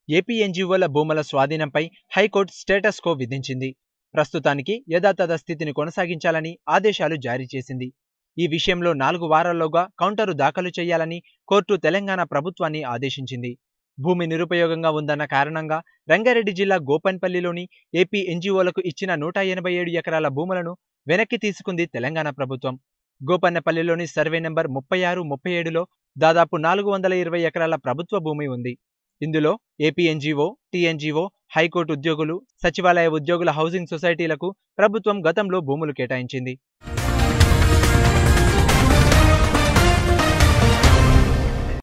AP ఎన్జీఓల భూముల స్వాధీనంపై high court status quo విధించింది ప్రస్తుతానికి యథాతథ స్థితిని కొనసాగించాలని ఆదేశాలు జారీ చేసింది ఈ విషయంలో నాలుగు వారాల్లోగా కౌంటరు దాఖలు చేయాలని కోర్టు తెలంగాణ ప్రభుత్వాన్ని ఆదేశించింది భూమి నిరుపయోగంగా ఉందన్న కారణంగా రంగారెడ్డి జిల్లా గోపన్పల్లిలోని ఏపీ ఎన్జీఓలకు ఇచ్చిన నూట ఎనభై ఏడు ఎకరాల భూములను వెనక్కి తీసుకుంది తెలంగాణ ప్రభుత్వం గోపన్నపల్లిలోని సర్వే నెంబర్ ముప్పై ఆరు ముప్పై ఏడులో దాదాపు నాలుగు వందల ఇరవై ఎకరాల ప్రభుత్వ భూమి ఉంది ఇందులో ఏపీ ఎన్జీఓ టీఎన్జీఓ హైకోర్టు ఉద్యోగులు సచివాలయ ఉద్యోగుల హౌసింగ్ సొసైటీలకు ప్రభుత్వం గతంలో భూములు కేటాయించింది